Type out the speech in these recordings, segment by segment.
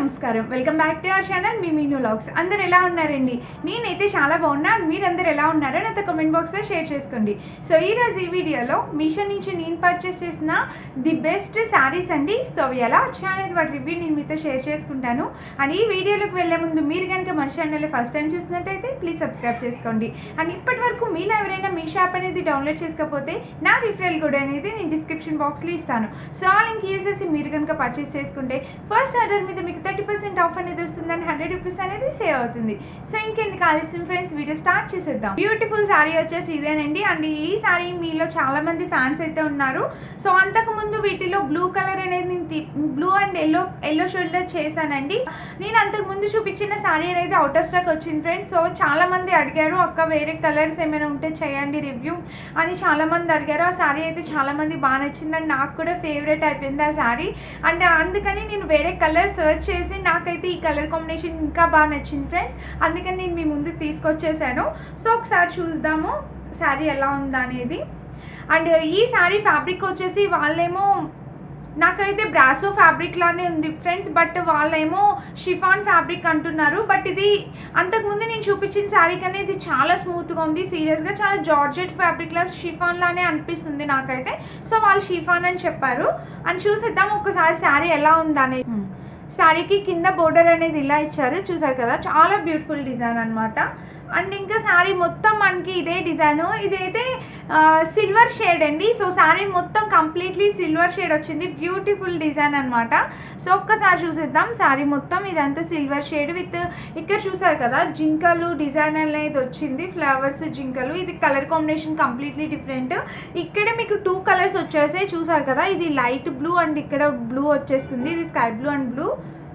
నమస్కారం welcome back to our channel మీ Meenu logs అందరు ఎలా ఉన్నారండి నేనైతే చాలా బాగున్నాను మీరందరూ ఎలా ఉన్నారో నాతో కమెంట్ బాక్స్లో షేర్ చేసుకోండి సో ఈ రోజు ఈ వీడియోలో మీషో నుంచి నేను పర్చేస్ చేసిన ది బెస్ట్ శారీస్ అండి సో అవి ఎలా వచ్చాయనేది వాటి రివ్యూ నేను మీతో షేర్ చేసుకుంటాను అండ్ ఈ వీడియోలోకి వెళ్ళే ముందు మీరు కనుక మన ఛానల్ ఫస్ట్ టైం చూసినట్టయితే ప్లీజ్ సబ్స్క్రైబ్ చేసుకోండి అండ్ ఇప్పటి వరకు మీలో ఎవరైనా మీ షాప్ అనేది డౌన్లోడ్ చేసుకోకపోతే నా రిఫరల్ కోడ్ అనేది నేను డిస్క్రిప్షన్ బాక్స్లో ఇస్తాను సో ఆ లింక్ యూస్ చేసి మీరు కనుక పర్చేస్ చేసుకుంటే ఫస్ట్ ఆర్డర్ మీద మీకు థర్టీ పర్సెంట్ ఆఫ్ అనేది వస్తుందని హండ్రెడ్ రూపీస్ అనేది సేవ్ అవుతుంది సో ఇంకెందుకు ఆలస్యం ఫ్రెండ్స్ వీడియో స్టార్ట్ చేసేద్దాం బ్యూటిఫుల్ శారీ వచ్చేసి ఇదేనండి అండ్ ఈ శారీ మీలో చాలా మంది ఫ్యాన్స్ అయితే ఉన్నారు సో అంతకు ముందు వీటిలో బ్లూ కలర్ అనేది నేను బ్లూ అండ్ ఎల్లో ఎల్లో షేడ్లో చేశానండి నేను అంతకు ముందు చూపించిన శారీ అనేది అవుట్ ఆఫ్ స్టాక్ వచ్చింది ఫ్రెండ్స్ సో చాలా మంది అడిగారు అక్క వేరే కలర్స్ ఏమైనా ఉంటే చేయండి రివ్యూ అని చాలా మంది అడిగారు ఆ శారీ అయితే చాలా మంది బాగా నచ్చింది అండ్ నాకు కూడా ఫేవరెట్ అయిపోయింది ఆ శారీ అండ్ అందుకని నేను వేరే కలర్ సర్చ్ చేసి నాకైతే ఈ కలర్ కాంబినేషన్ ఇంకా బాగా నచ్చింది ఫ్రెండ్స్ అందుకని నేను మీ ముందుకు తీసుకొచ్చేసాను సో ఒకసారి చూద్దాము శారీ ఎలా ఉందా అనేది అండ్ ఈ శారీ ఫ్యాబ్రిక్ వచ్చేసి వాళ్ళేమో నాకైతే బ్రాసో ఫ్యాబ్రిక్ లానే ఉంది ఫ్రెండ్స్ బట్ వాళ్ళేమో షిఫాన్ ఫ్యాబ్రిక్ అంటున్నారు బట్ ఇది అంతకుముందు నేను చూపించిన శారీ కన్నా ఇది చాలా స్మూత్గా ఉంది సీరియస్గా చాలా జార్జెట్ ఫ్యాబ్రిక్ లా షిఫాన్ లానే అనిపిస్తుంది నాకైతే సో వాళ్ళు షిఫాన్ అని చెప్పారు అని చూసేద్దాం ఒకసారి శారీ ఎలా ఉందనేది శారీకి కింద బోర్డర్ అనేది ఇలా ఇచ్చారు చూసారు కదా చాలా బ్యూటిఫుల్ డిజైన్ అనమాట అండ్ ఇంకా శారీ మొత్తం మనకి ఇదే డిజైన్ ఇదైతే సిల్వర్ షేడ్ అండి సో శారీ మొత్తం కంప్లీట్లీ సిల్వర్ షేడ్ వచ్చింది బ్యూటిఫుల్ డిజైన్ అనమాట సో ఒక్కసారి చూసేద్దాం శారీ మొత్తం ఇదంతా సిల్వర్ షేడ్ విత్ ఇక్కడ చూసారు కదా జింకలు డిజైన్ అనేది వచ్చింది ఫ్లవర్స్ జింకలు ఇది కలర్ కాంబినేషన్ కంప్లీట్లీ డిఫరెంట్ ఇక్కడ మీకు టూ కలర్స్ వచ్చేసాయి చూసారు కదా ఇది లైట్ బ్లూ అండ్ ఇక్కడ బ్లూ వచ్చేస్తుంది ఇది స్కై బ్లూ అండ్ బ్లూ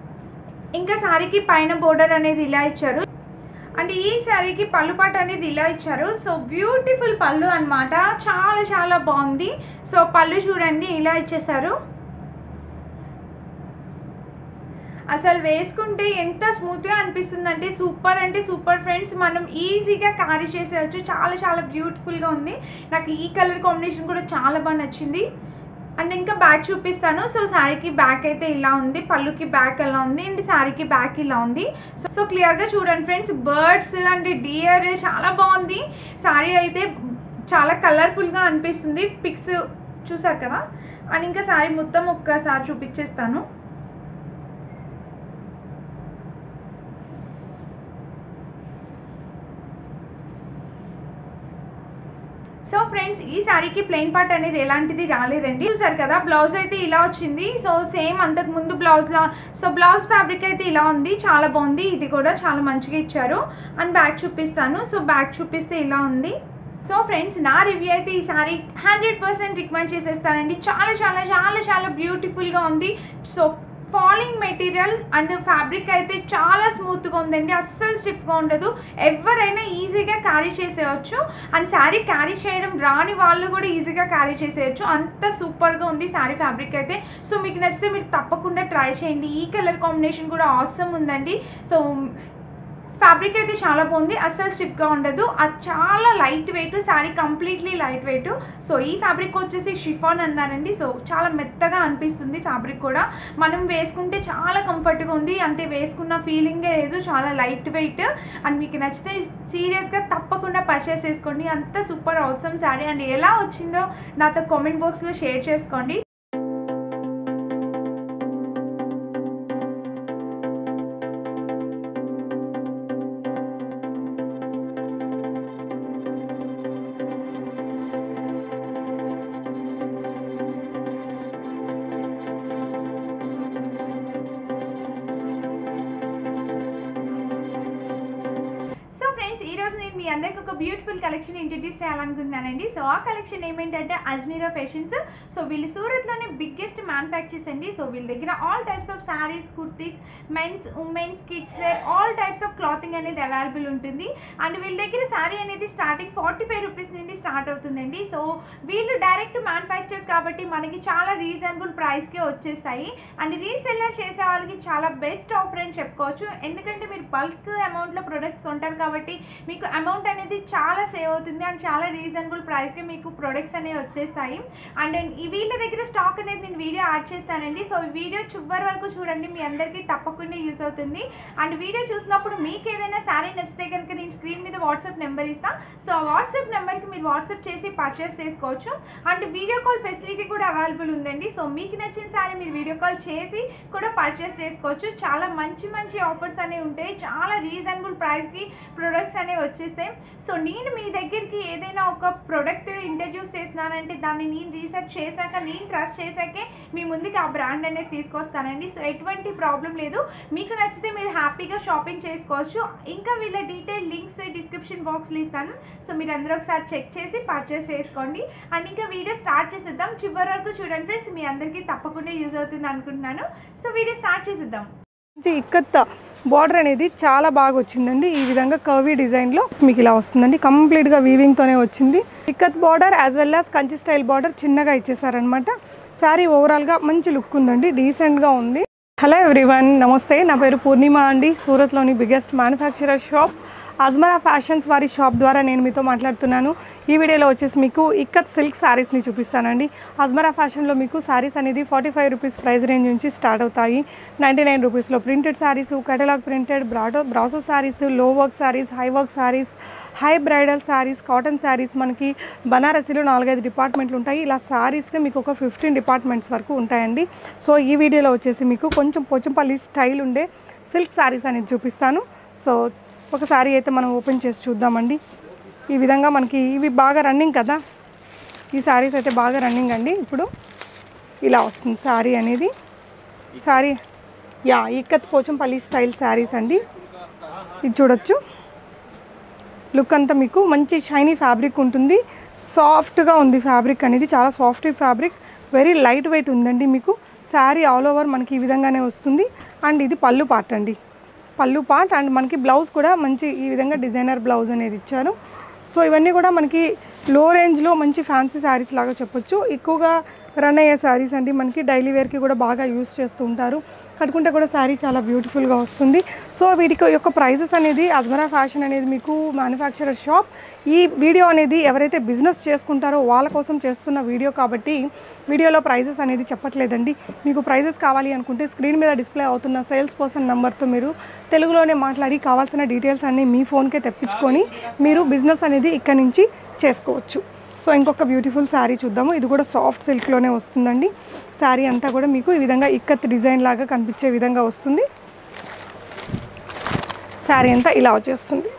ఇంకా శారీకి పైన బోర్డర్ అనేది ఇలా ఇచ్చారు అండ్ ఈ శారీకి పళ్ళు పాట అనేది ఇలా ఇచ్చారు సో బ్యూటిఫుల్ పళ్ళు అనమాట చాలా చాలా బాగుంది సో పళ్ళు చూడండి ఇలా ఇచ్చేసారు అసలు వేసుకుంటే ఎంత స్మూత్గా అనిపిస్తుంది అంటే సూపర్ అంటే సూపర్ ఫ్రెండ్స్ మనం ఈజీగా క్యారీ చేసేయచ్చు చాలా చాలా బ్యూటిఫుల్గా ఉంది నాకు ఈ కలర్ కాంబినేషన్ కూడా చాలా బాగా నచ్చింది అండ్ ఇంకా బ్యాక్ చూపిస్తాను సో శారీకి బ్యాక్ అయితే ఇలా ఉంది పళ్ళుకి బ్యాక్ ఎలా ఉంది అండ్ శారీకి బ్యాక్ ఇలా ఉంది సో క్లియర్గా చూడండి ఫ్రెండ్స్ బర్డ్స్ అండ్ డియర్ చాలా బాగుంది శారీ అయితే చాలా కలర్ఫుల్గా అనిపిస్తుంది పిక్స్ చూసారు కదా అండ్ ఇంకా శారీ మొత్తం ఒక్కసారి చూపించేస్తాను సో ఫ్రెండ్స్ ఈ శారీకి ప్లెయిన్ పార్ట్ అనేది ఎలాంటిది రాలేదండి చూసారు కదా బ్లౌజ్ అయితే ఇలా వచ్చింది సో సేమ్ అంతకు ముందు బ్లౌజ్ లా సో బ్లౌజ్ ఫ్యాబ్రిక్ అయితే ఇలా ఉంది చాలా బాగుంది ఇది కూడా చాలా మంచిగా ఇచ్చారు అండ్ బ్యాక్ చూపిస్తాను సో బ్యాక్ చూపిస్తే ఇలా ఉంది సో ఫ్రెండ్స్ నా రివ్యూ అయితే ఈ సారీ హండ్రెడ్ పర్సెంట్ రికమెండ్ చేసేస్తానండి చాలా చాలా చాలా చాలా బ్యూటిఫుల్గా ఉంది so falling material and fabric అయితే చాలా స్మూత్గా ఉందండి అస్సలు స్టిఫ్గా ఉండదు ఎవరైనా ఈజీగా క్యారీ చేసేయచ్చు అండ్ శారీ క్యారీ చేయడం రాని వాళ్ళు కూడా ఈజీగా క్యారీ చేసేయచ్చు అంత సూపర్గా ఉంది శారీ ఫ్యాబ్రిక్ అయితే సో మీకు నచ్చితే మీరు తప్పకుండా ట్రై చేయండి ఈ కలర్ కాంబినేషన్ కూడా ఆసమ్ ఉందండి సో ఫ్యాబ్రిక్ అయితే చాలా బాగుంది అస్సలు స్టిఫ్గా ఉండదు అది చాలా light weight sari completely light weight so ఈ ఫ్యాబ్రిక్ వచ్చేసి షిఫాన్ అన్నారండి సో చాలా మెత్తగా అనిపిస్తుంది ఫ్యాబ్రిక్ కూడా మనం వేసుకుంటే చాలా కంఫర్ట్గా ఉంది అంటే వేసుకున్న ఫీలింగే లేదు చాలా లైట్ వెయిట్ అండ్ మీకు నచ్చితే సీరియస్గా తప్పకుండా పర్చేస్ చేసుకోండి అంత సూపర్ అవసరం శారీ అండ్ ఎలా వచ్చిందో నాతో కామెంట్ బాక్స్లో షేర్ చేసుకోండి సో ఫ్రెండ్స్ ఈ రోజు నేను మీ అందరికి ఒక బ్యూటిఫుల్ కలెక్షన్ ఇంట్రడ్యూస్ చేయాలనుకుంటున్నానండి సో ఆ కలెక్షన్ ఏమేంటంటే అజ్మీరా ఫ్యాషన్స్ సో వీళ్ళు సూరత్లోనే బిగ్గెస్ట్ మ్యానుఫ్యాక్చర్స్ అండి సో వీళ్ళ దగ్గర all types of saris kurtis men's women's kids wear all types of clothing అనేది అవైలబుల్ ఉంటుంది అండ్ వీళ్ళ దగ్గర శారీ అనేది స్టార్టింగ్ ఫార్టీ ఫైవ్ రూపీస్ నుండి స్టార్ట్ అవుతుందండి సో వీళ్ళు డైరెక్ట్ మ్యానుఫ్యాక్చర్స్ కాబట్టి మనకి చాలా రీజనబుల్ ప్రైస్కే వచ్చేస్తాయి అండ్ రీసెల్లర్ చేసే వాళ్ళకి చాలా బెస్ట్ ఆఫర్ అని చెప్పుకోవచ్చు ఎందుకంటే మీరు బల్క్ అమౌంట్లో ప్రొడక్ట్స్ కొంటారు కాబట్టి మీకు అమౌంట్ అమౌంట్ అనేది చాలా సేవ్ అవుతుంది అండ్ చాలా రీజనబుల్ ప్రైస్కి మీకు ప్రొడక్ట్స్ అనేవి వచ్చేస్తాయి అండ్ ఈ వీళ్ళ దగ్గర స్టాక్ అనేది నేను వీడియో యాడ్ చేస్తానండి సో ఈ వీడియో చివరి వరకు చూడండి మీ అందరికీ తప్పకుండా యూస్ అవుతుంది అండ్ వీడియో చూసినప్పుడు మీకు ఏదైనా శారీ నచ్చితే కనుక నేను స్క్రీన్ మీద వాట్సాప్ నెంబర్ ఇస్తాను సో ఆ వాట్సాప్ నెంబర్కి మీరు వాట్సాప్ చేసి పర్చేస్ చేసుకోవచ్చు అండ్ వీడియో కాల్ ఫెసిలిటీ కూడా అవైలబుల్ ఉందండి సో మీకు నచ్చిన శారీ మీరు వీడియో కాల్ చేసి కూడా పర్చేస్ చేసుకోవచ్చు చాలా మంచి మంచి ఆఫర్స్ అనేవి ఉంటాయి చాలా రీజనబుల్ ప్రైస్కి ప్రొడక్ట్స్ అనేవి వచ్చేస్తాయి సో నేను మీ దగ్గరికి ఏదైనా ఒక ప్రొడక్ట్ ఇంట్రడ్యూస్ చేసినానంటే దాన్ని నేను రీసెర్చ్ చేశాక నేను ట్రస్ట్ చేశాకే మీ ముందుకి ఆ బ్రాండ్ అనేది తీసుకొస్తానండి సో ఎటువంటి ప్రాబ్లం లేదు మీకు నచ్చితే మీరు హ్యాపీగా షాపింగ్ చేసుకోవచ్చు ఇంకా వీళ్ళ డీటెయిల్ లింక్స్ డిస్క్రిప్షన్ బాక్స్లో ఇస్తాను సో మీరు అందరూ ఒకసారి చెక్ చేసి పర్చేస్ చేసుకోండి అండ్ ఇంకా వీడియో స్టార్ట్ చేసేద్దాం చివరి వరకు చూడండి ఫ్రెండ్స్ మీ అందరికీ తప్పకుండా యూజ్ అవుతుంది అనుకుంటున్నాను సో వీడియో స్టార్ట్ చేసేద్దాం మంచి ఇక్కత్ బార్డర్ అనేది చాలా బాగా వచ్చిందండి ఈ విధంగా కర్వీ డిజైన్లో మీకు ఇలా వస్తుందండి కంప్లీట్గా వీవింగ్తోనే వచ్చింది ikat border as well as Kanchi style border చిన్నగా ఇచ్చేసారనమాట శారీ ఓవరాల్గా మంచి లుక్ ఉందండి డీసెంట్గా ఉంది హలో ఎవ్రీవన్ నమస్తే నా పేరు పూర్ణిమ అండి సూరత్లోని biggest manufacturer shop Ajmera fashions వారి షాప్ ద్వారా నేను మీతో మాట్లాడుతున్నాను ఈ వీడియోలో వచ్చేసి మీకు ఇక్కత్ సిల్క్ శారీస్ని చూపిస్తానండి అజ్మరా ఫ్యాషన్లో మీకు శారీస్ అనేది forty five rupees price range నుంచి స్టార్ట్ అవుతాయి నైంటీ నైన్ రూపీస్లో ప్రింటెడ్ శారీస్ కేటలాగ్ ప్రింటెడ్ బ్రాడో బ్రాసో శారీస్ లో work saris high work saris high bridal saris cotton saris మనకి బనారసీలో నాలుగైదు డిపార్ట్మెంట్లు ఉంటాయి ఇలా శారీస్కి మీకు ఒక ఫిఫ్టీన్ డిపార్ట్మెంట్స్ వరకు ఉంటాయండి సో ఈ వీడియోలో వచ్చేసి మీకు కొంచెం పోచంపల్లి స్టైల్ ఉండే సిల్క్ శారీస్ అనేది చూపిస్తాను సో ఒక శారీ అయితే మనం ఓపెన్ చేసి చూద్దామండి ఈ విధంగా మనకి ఇవి బాగా రన్నింగ్ కదా ఈ శారీస్ అయితే బాగా రన్నింగ్ అండి ఇప్పుడు ఇలా వస్తుంది శారీ అనేది శారీ యా ఇక్కత్ పోచంపల్లి స్టైల్ శారీస్ అండి ఇది చూడొచ్చు లుక్ అంతా మీకు మంచి షైనీ ఫ్యాబ్రిక్ ఉంటుంది సాఫ్ట్గా ఉంది ఫ్యాబ్రిక్ అనేది చాలా soft fabric very light weight ఉందండి మీకు శారీ ఆల్ ఓవర్ మనకి ఈ విధంగానే వస్తుంది అండ్ ఇది పళ్ళు పార్ట్ అండి పళ్ళు పార్ట్ అండ్ మనకి బ్లౌజ్ కూడా మంచి ఈ విధంగా డిజైనర్ బ్లౌజ్ అనేది ఇచ్చారు సో ఇవన్నీ కూడా మనకి లో రేంజ్లో మంచి ఫ్యాన్సీ శారీస్ లాగా చెప్పొచ్చు ఎక్కువగా రన్ అయ్యే శారీస్ అండి మనకి డైలీ వేర్కి కూడా బాగా యూస్ చేస్తూ ఉంటారు కట్టుకుంటే కూడా శారీ చాలా బ్యూటిఫుల్గా వస్తుంది సో వీటికి యొక్క ప్రైజెస్ అనేది అజ్మరా ఫ్యాషన్ అనేది మీకు మ్యానుఫ్యాక్చరర్ షాప్ ఈ వీడియో అనేది ఎవరైతే బిజినెస్ చేసుకుంటారో వాళ్ళ కోసం చేస్తున్న వీడియో కాబట్టి వీడియోలో ప్రైజెస్ అనేది చెప్పట్లేదండి మీకు ప్రైజెస్ కావాలి అనుకుంటే స్క్రీన్ మీద డిస్ప్లే అవుతున్న సేల్స్ పర్సన్ నెంబర్తో మీరు తెలుగులోనే మాట్లాడి కావాల్సిన డీటెయిల్స్ అన్నీ మీ ఫోన్కే తెప్పించుకొని మీరు బిజినెస్ అనేది ఇక్కడి నుంచి చేసుకోవచ్చు సో ఇంకొక బ్యూటిఫుల్ శారీ చూద్దాము ఇది కూడా సాఫ్ట్ సిల్క్లోనే వస్తుందండి శారీ అంతా కూడా మీకు ఈ విధంగా ఇక్కత్ డిజైన్ లాగా కనిపించే విధంగా వస్తుంది శారీ అంతా ఇలా వచ్చేస్తుంది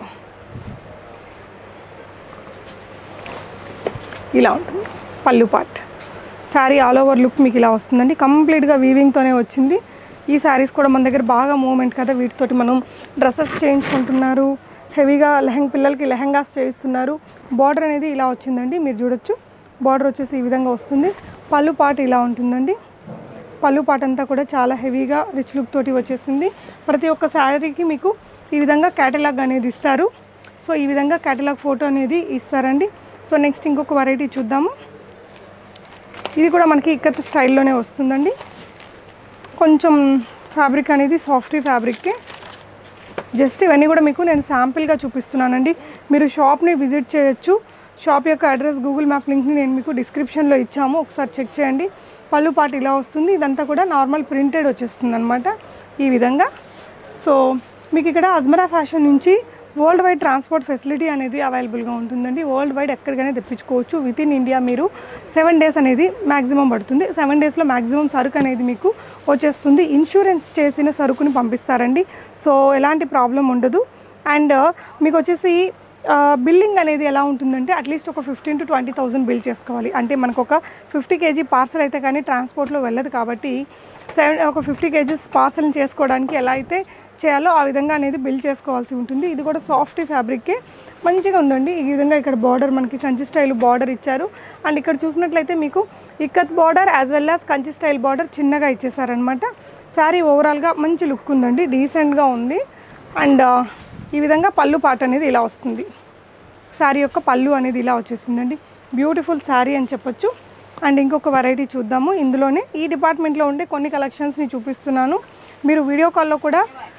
ఇలా ఉంటుంది pallu part sari all over look మీకు ఇలా వస్తుందండి కంప్లీట్గా వీవింగ్తోనే వచ్చింది ఈ శారీస్ కూడా మన దగ్గర బాగా మూమెంట్ కదా వీటితోటి మనం డ్రెస్సెస్ చేయించుకుంటున్నారు హెవీగా లెహంగ్ పిల్లలకి లెహంగాస్ చేయిస్తున్నారు బార్డర్ అనేది ఇలా వచ్చిందండి మీరు చూడొచ్చు బార్డర్ వచ్చేసి ఈ విధంగా వస్తుంది పళ్ళు పాట ఇలా ఉంటుందండి పళ్ళు పాట అంతా కూడా చాలా హెవీగా రిచ్ లుక్ తోటి వచ్చేసింది ప్రతి ఒక్క శారీకి మీకు ఈ విధంగా క్యాటలాగ్ అనేది ఇస్తారు సో ఈ విధంగా క్యాటలాగ్ ఫోటో అనేది ఇస్తారండి సో నెక్స్ట్ ఇంకొక వెరైటీ చూద్దాము ఇది కూడా మనకి ఇక్కత స్టైల్లోనే వస్తుందండి కొంచెం ఫ్యాబ్రిక్ అనేది సాఫ్ట్ ఫ్యాబ్రిక్కే జస్ట్ ఇవన్నీ కూడా మీకు నేను శాంపిల్గా చూపిస్తున్నానండి మీరు షాప్ని విజిట్ చేయొచ్చు షాప్ యొక్క అడ్రస్ గూగుల్ మ్యాప్ లింక్ని నేను మీకు డిస్క్రిప్షన్లో ఇచ్చాము ఒకసారి చెక్ చేయండి పళ్ళు పాటు ఇలా వస్తుంది ఇదంతా కూడా నార్మల్ ప్రింటెడ్ వచ్చేస్తుంది అనమాట ఈ విధంగా సో మీకు ఇక్కడ అజ్మరా ఫ్యాషన్ నుంచి వరల్డ్ వైడ్ ట్రాన్స్పోర్ట్ ఫెసిలిటీ అనేది అవైలబుల్గా ఉంటుందండి వరల్డ్ వైడ్ ఎక్కడికైనా తెప్పించుకోవచ్చు విత్ ఇన్ ఇండియా మీరు సెవెన్ డేస్ అనేది మ్యాక్సిమం పడుతుంది సెవెన్ డేస్లో మ్యాక్సిమం సరుకు అనేది మీకు వచ్చేస్తుంది ఇన్సూరెన్స్ చేసిన సరుకుని పంపిస్తారండి సో ఎలాంటి ప్రాబ్లం ఉండదు అండ్ మీకు వచ్చేసి బిల్లింగ్ అనేది ఎలా ఉంటుందంటే అట్లీస్ట్ ఒక fifteen to twenty thousand bill చేసుకోవాలి అంటే మనకు ఒక ఫిఫ్టీ కేజీ పార్సల్ అయితే కానీ ట్రాన్స్పోర్ట్లో వెళ్ళదు కాబట్టి సెవెన్ ఒక ఫిఫ్టీ కేజీస్ పార్సల్ చేసుకోవడానికి ఎలా అయితే చేయాలో ఆ విధంగా అనేది బిల్ చేసుకోవాల్సి ఉంటుంది ఇది కూడా సాఫ్ట్ ఫ్యాబ్రిక్కే మంచిగా ఉందండి ఈ విధంగా ఇక్కడ బార్డర్ మనకి కంచి స్టైల్ బార్డర్ ఇచ్చారు అండ్ ఇక్కడ చూసినట్లయితే మీకు ikat border as well as Kanchi style border చిన్నగా ఇచ్చేసారనమాట శారీ ఓవరాల్గా మంచి లుక్ ఉందండి డీసెంట్గా ఉంది అండ్ ఈ విధంగా పళ్ళు పాట అనేది ఇలా వస్తుంది శారీ యొక్క పళ్ళు అనేది ఇలా వచ్చేసిందండి బ్యూటిఫుల్ శారీ అని చెప్పొచ్చు అండ్ ఇంకొక వెరైటీ చూద్దాము ఇందులోనే ఈ డిపార్ట్మెంట్లో ఉండే కొన్ని కలెక్షన్స్ని చూపిస్తున్నాను మీరు వీడియో కాల్లో కూడా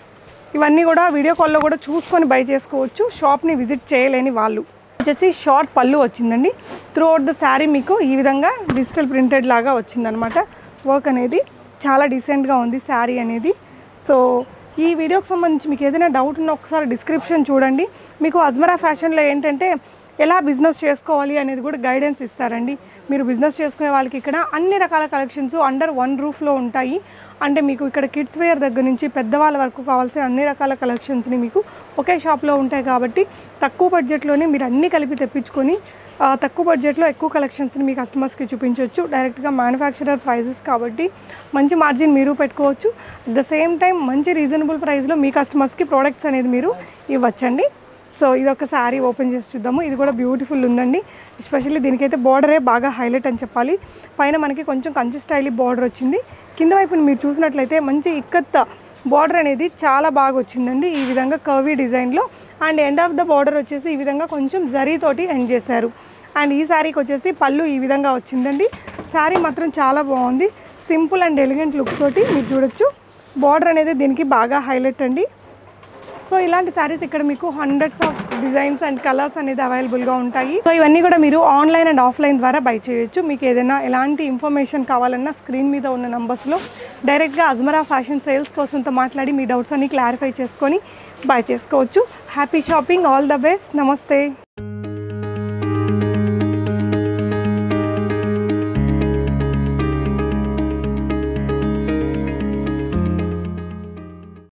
ఇవన్నీ కూడా వీడియో కాల్లో కూడా చూసుకొని బై చేసుకోవచ్చు షాప్ని విజిట్ చేయలేని వాళ్ళు వచ్చేసి షార్ట్ పళ్ళు వచ్చిందండి త్రూ అవుట్ ద శారీ మీకు ఈ విధంగా డిజిటల్ ప్రింటెడ్ లాగా వచ్చిందనమాట వర్క్ అనేది చాలా డీసెంట్గా ఉంది శారీ అనేది సో ఈ వీడియోకి సంబంధించి మీకు ఏదైనా డౌట్ ఉన్నా ఒకసారి డిస్క్రిప్షన్ చూడండి మీకు అజ్మరా ఫ్యాషన్లో ఏంటంటే ఎలా బిజినెస్ చేసుకోవాలి అనేది కూడా గైడెన్స్ ఇస్తారండి మీరు బిజినెస్ చేసుకునే వాళ్ళకి ఇక్కడ అన్ని రకాల కలెక్షన్స్ అండర్ వన్ రూఫ్లో ఉంటాయి అంటే మీకు ఇక్కడ కిడ్స్ వేర్ దగ్గర నుంచి పెద్దవాళ్ళ వరకు కావాల్సిన అన్ని రకాల కలెక్షన్స్ని మీకు ఒకే షాప్లో ఉంటాయి కాబట్టి తక్కువ బడ్జెట్లోనే మీరు అన్నీ కలిపి తెప్పించుకొని ఆ, తక్కువ బడ్జెట్లో ఎక్కువ కలెక్షన్స్ని మీ కస్టమర్స్కి చూపించవచ్చు డైరెక్ట్గా మ్యానుఫ్యాక్చరర్ ప్రైజెస్ కాబట్టి మంచి మార్జిన్ మీరు పెట్టుకోవచ్చు అట్ ద సేమ్ టైం మంచి రీజనబుల్ ప్రైస్లో మీ కస్టమర్స్కి ప్రోడక్ట్స్ అనేది మీరు ఇవ్వచ్చండి సో ఇది ఒక శారీ ఓపెన్ చేసి చూద్దాము ఇది కూడా బ్యూటిఫుల్ ఉందండి ఎస్పెషల్లీ దీనికైతే బార్డరే బాగా హైలైట్ అని చెప్పాలి పైన మనకి కొంచెం కంచి స్టైల్ బార్డర్ వచ్చింది కింద వైపున మీరు చూసినట్లయితే మంచి ఇక్కత్ బార్డర్ అనేది చాలా బాగా వచ్చిందండి ఈ విధంగా కర్వీ డిజైన్లో and end of the border వచ్చేసి ఈ విధంగా కొంచెం జరీతోటి ఎండ్ చేశారు అండ్ ఈ శారీకి వచ్చేసి పళ్ళు ఈ విధంగా వచ్చిందండి శారీ మాత్రం చాలా బాగుంది సింపుల్ అండ్ ఎలిగెంట్ లుక్ తోటి మీరు చూడొచ్చు బార్డర్ అనేది దీనికి బాగా హైలైట్ అండి సో ఇలాంటి శారీస్ ఇక్కడ మీకు hundreds of designs and colours అనేది అవైలబుల్గా ఉంటాయి సో ఇవన్నీ కూడా మీరు ఆన్లైన్ అండ్ ఆఫ్లైన్ ద్వారా బై చేయొచ్చు మీకు ఏదైనా ఎలాంటి ఇన్ఫర్మేషన్ కావాలన్నా స్క్రీన్ మీద ఉన్న నంబర్స్లో డైరెక్ట్గా అజ్మరా ఫ్యాషన్ సేల్స్ పర్సన్తో మాట్లాడి మీ డౌట్స్ అన్ని క్లారిఫై చేసుకొని బై చేసుకోవచ్చు happy shopping all the best నమస్తే